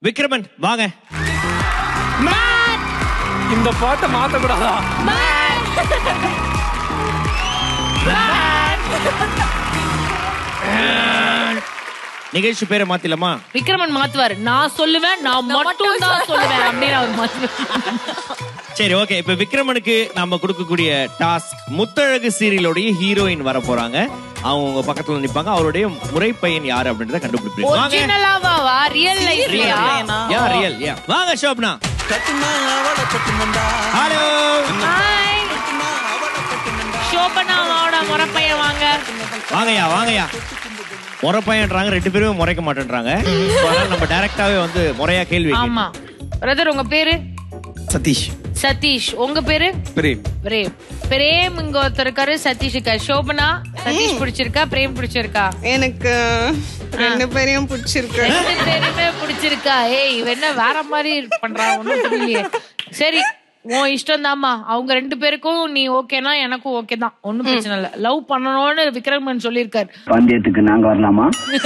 விக்ரமன் வாங்க இந்த பாட்டை மாத்த கூடாதா நிகழ்ச்சி பேரை மாத்திலமா விக்ரமன் மாத்துவாரு நான் சொல்லுவேன் நான் மட்டும் தான் சொல்லுவேன் அப்படின்னு அவர் மாத்துவார் சரி ஓகே இப்ப விக்ரமனுக்கு நம்ம கொடுக்கக்கூடிய டாஸ்க் முத்தழகு சீரியலோடைய ஹீரோயின் வர போறாங்க அவங்க உங்க பக்கத்துல நிப்பாங்க அவருடைய முறைப்பையன் யாரு அப்படின்றத கண்டுபிடிப்பீங்க வாங்க ஒரிஜினலாவா ரியல் லைஃப்லயா யா ரியல் யா வாங்க ஷோப்னா ஹலோ ஹாய் சோபனாவோட முறப்பையன் வாங்க வாங்கய்யா வாங்கய்யா முறைப்பையன்றாங்க ரெண்டு பேருமே முறைக்க மாட்டேன்றாங்க So, அதனால நம்ம டைரக்டாவே வந்து முறையா கேள்வி கேட்கணும். ஆமா பிரதர் உங்க பேரு சதீஷ் சதீஷ் உங்க பேரு பிரேம் பிரேம் பிரேம் இங்க ஒருத்தர் இருக்காரு சதீஷ் இருக்காரு சோபனா சதீஷ் பிடிச்சிருக்கா பிரேம் பிடிச்சிருக்கா எனக்கு ரெண்டு பேரையும் பிடிச்சிருக்கு ரெண்டு பேருமே பிடிச்சிருக்கா ஏய் இவ என்ன வேற மாதிரி பண்றா ஒண்ணும் புரியலையே சரி உன் இஷ்டம் தாம்மா அவங்க ரெண்டு பேருக்கும் நீ ஓகேனா எனக்கும் ஓகே தான் ஒண்ணும் பிரச்சனை இல்ல லவ் பண்ணணும்னு விக்ரமன் சொல்லியிருக்காரு பந்தயத்துக்கு நாங்க வரலாமா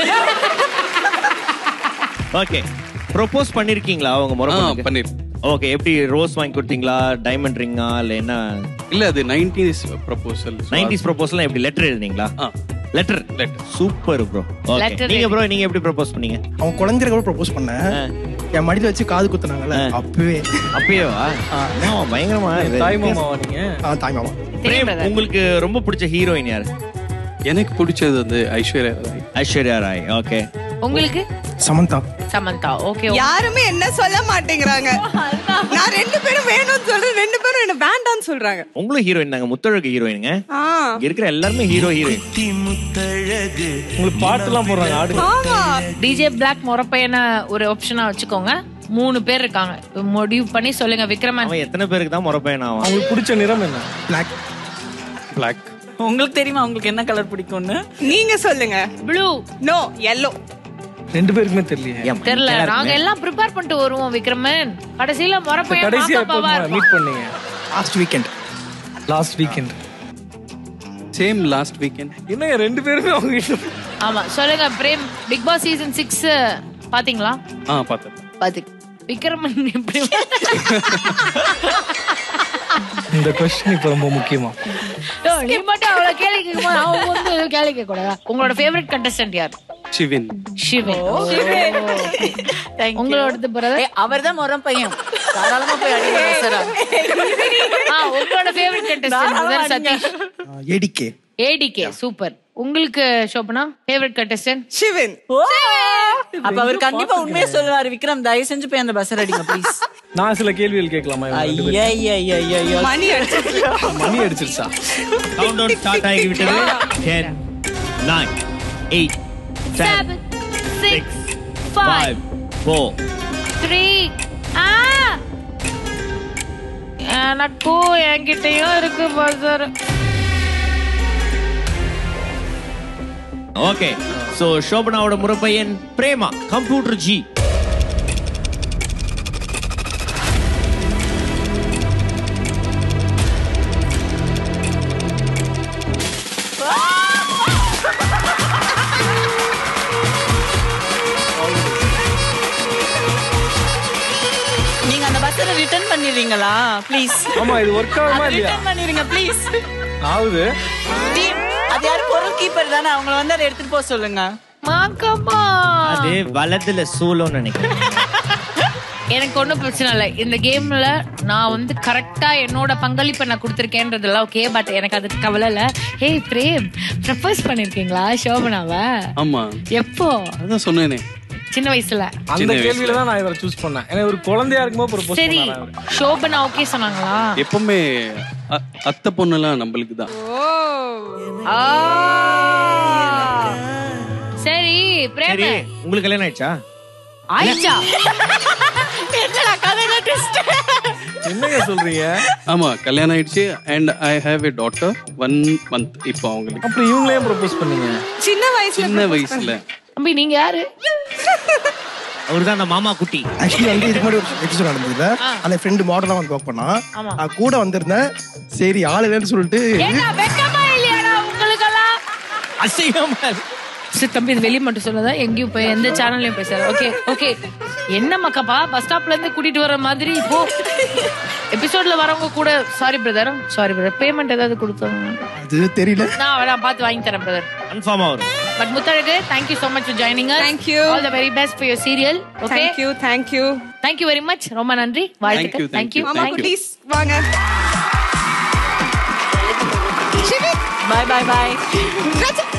ஓகே ப்ரோபோஸ் பண்ணிருக்கீங்களா அவங்க ஆ முறை பண்ணிரு ஓகே எப்படி ரோஸ் வாங்கி கொடுத்தீங்களா டைமண்ட் ரிங்கா இல்ல என்ன இல்ல அது நைன்டிஸ் ப்ரொபோசல் நைன்டிஸ் ப்ரோபோஸ்லாம் எப்படி லெட்டர் எழுதிங்களா ஆ letter Letter. Super bro okay Letter நீங்க ப்ரோ நீங்க எப்படி ப்ரோபோஸ் பண்ணீங்க அவன் குழந்தைய கூட ப்ரப்போஸ் பண்ணேன் என் மடியில வச்சு காது குத்துனாங்கல்ல அப்பவே அப்பயேவா ஆமா, பயங்கரமா இது. தாய் மாமாவா நீங்க ஆ, தாய் மாமா தெரியும் பிரேம், brother. உங்களுக்கு ரொம்ப பிடிச்ச ஹீரோயின் யாரு எனக்கு பிடிச்சது வந்து ஐஸ்வர்யா ராய் ஐஸ்வர்யா ராய் ஓகே உங்களுக்கு சமந்தா சமந்தா ஓகே யாருமே என்ன சொல்ல மாட்டேங்கிறாங்க நான் ரெண்டு பேரும் வேணும்னு சொல்றேன் ரெண்டு பேரும் என்ன வேண்டாம்னு சொல்றாங்க உங்களும் ஹீரோயின் தாங்க முத்தழகு ஹீரோயினுங்க ஆ இங்க இருக்கிற எல்லாருமே ஹீரோ ஹீரோயின் உங்களுக்கு பாட்டு எல்லாம் போடுறாங்க ஆடு ஆமா டிஜே பிளாக் முறப்பையன ஒரு ஆப்ஷனா வச்சுக்கோங்க மூணு பேர் இருக்காங்க முடிவு பண்ணி சொல்லுங்க விக்ரமன் அவன் எத்தனை பேருக்கு தான் முறப்பையன் ஆவான் உங்களுக்கு பிடிச்ச நிறம் என்ன பிளாக் பிளாக் உங்களுக்கு தெரியுமா உங்களுக்கு என்ன கலர் பிடிக்கும்னு நீங்க சொல்லுங்க ப்ளூ நோ எல்லோ ரெண்டு பேருக்குமே தெரியலையே ஏன் தெரியல மஞ்சளா நாங்க இருக்குமே? எல்லாம் ப்ரிப்பேர் பண்ணிட்டு வருவோம் விக்ரமன் கடைசியில முறப்பையன் கடைசியா எப்போ மாக்காப்பாவா இருக்கும். மீட் பண்ணீங்க last weekend last weekend same last weekend என்னங்க ரெண்டு பேருமே அவங்க கிட்ட ஆமா சொல்லுங்க Prem Bigg Boss season six பாத்தீங்களா ஆ பார்த்தேன் பாத்து விக்ரமன் எப்படி இந்த கொஸ்டின் இப்போ ரொம்ப முக்கியமா ஓ, நீ மட்டும் அவ்வளவு கேள்வி கேட்கும்போது அவங்க வந்து கேள்வி கேட்க கூடாதா உங்களோட ஃபேவரட் கண்டஸ்டன்ட் யார் சிவின் சிவன் Thank you. உங்களோடது பிரதர் ஏய், அவர்தான் முறம் பையன் தாராளமா போய் அடிங்க சார் ஆ உங்களோட favourite contestant brother Sathish ADK ADK super உங்களுக்கு சோபனா ஃபேவரட் கண்டஸ்டன்ட் சிவன் அப்ப அவர் கண்டிப்பா உண்மையை சொல்லுவாரு விக்ரம் தயவு செஞ்சு போய் அந்த பஸ் அடிங்க ப்ளீஸ் நான் சில கேள்விகள் கேட்கலாமா இவங்க ரெண்டு பேரும்? மணி அடிச்சு மணி அடிச்சிருச்சா கவுண்ட் டவுன் ஸ்டார்ட் ஆகி விட்டது 10 9 8 செவன் சிக்ஸ் 5 ஃபைவ் 4 த்ரீ ஆ எனக்கும் என்கிட்டயும் இருக்கு பசர் ஓகே சோ சோபனாவோட முறப்பையன் பிரேமா கம்ப்யூட்டர் ஜி நீங்க அந்த பஸ் ரிட்டர்ன் பண்ணிடுறீங்களா ப்ளீஸ் ஆமா இது ஒர்க் ஆகுமா இல்லையா ரிட்டர்ன் பண்ணிருங்க ப்ளீஸ் ஆகுது டீம் அது யார் பொருள் கீப்பர் தானே அவங்கள வந்து அதை எடுத்துட்டு போக சொல்லுங்க மாக்கம்மா அது வலதுல சூலோன்னு நினைக்கிறேன் எனக்கு ஒன்றும் பிரச்சனை இல்லை இந்த கேம்ல நான் வந்து கரெக்டா என்னோட பங்களிப்பை நான் கொடுத்துருக்கேன்றதெல்லாம் ஓகே பட் எனக்கு அதுக்கு கவலை இல்லை ஹே பிரேம் ப்ரப்போஸ் பண்ணிருக்கீங்களா சோபனாவ ஆமா எப்போ அதான் சொன்னேனே சின்ன வயசுல அந்த சின்ன கேள்வியில தான் நான் இவரை சூஸ் பண்ணேன் ஏன்னா ஒரு குழந்தையா இருக்கும்போது ப்ரொபோஸ் சரி பண்ணாரு அவரு. சோபனா ஓகே சொன்னாங்களா எப்பவுமே அ- அத்தை பொண்ணுலாம் நம்மளுக்கு தான் ஆ. சரி பிரேம சரி உங்களுக்கு கல்யாணம் ஆயிடுச்சா ஆயிடுச்சா என்னங்க சொல்றீங்க ஆமா கல்யாணம் ஆயிடுச்சு and I have a daughter one month இப்போ அவங்களுக்கு அப்புறம் இவங்களே ப்ரொபோஸ் பண்ணீங்க சின்ன வயசுல சின்ன வயசுல தம்பி நீங்க யாரு அவர்தான் அந்த மாமா குட்டி ஆக்சுவலி வந்து இதுக்கு முன்னாடி ஒரு எபிசோட் நடந்ததுல அந்த ஃப்ரெண்டு மாடலா வந்து ஒர்க் பண்ணா ஆமா. நான் கூட வந்திருந்தேன் சரி ஆள் இல்லைன்னு சொல்லிட்டு ஏண்டா வெக்கமா இல்லையாடா உங்களுக்கெல்லாம் அசிங்கமா இருக்கு. சரி தம்பி இது வெளியே மட்டும் சொல்லாத எங்கேயும் போய் எந்த சேனல்லையும் பேசாத ஓகே ஓகே என்ன மக்கப்பா பஸ் ஸ்டாப்ல இருந்து கூட்டிட்டு வர மாதிரி இப்போ எபிசோட்ல வரவங்க கூட sorry brother sorry brother payment ஏதாவது கொடுத்தாங்க அது தெரியல நான் வேணா பார்த்து வாங்கி தரேன் பிரதர் கன்ஃபார்மா வரும் but Muthazhagu thank you so much for joining us Thank you. all the very best for your serial okay Thank you, thank you. thank you very much ரொம்ப நன்றி வாழ்த்துக்கள் thank thank you you, மாமா thank you குட்டீஸ் வாங்க CV, பாய் பாய் பாய் ராஜா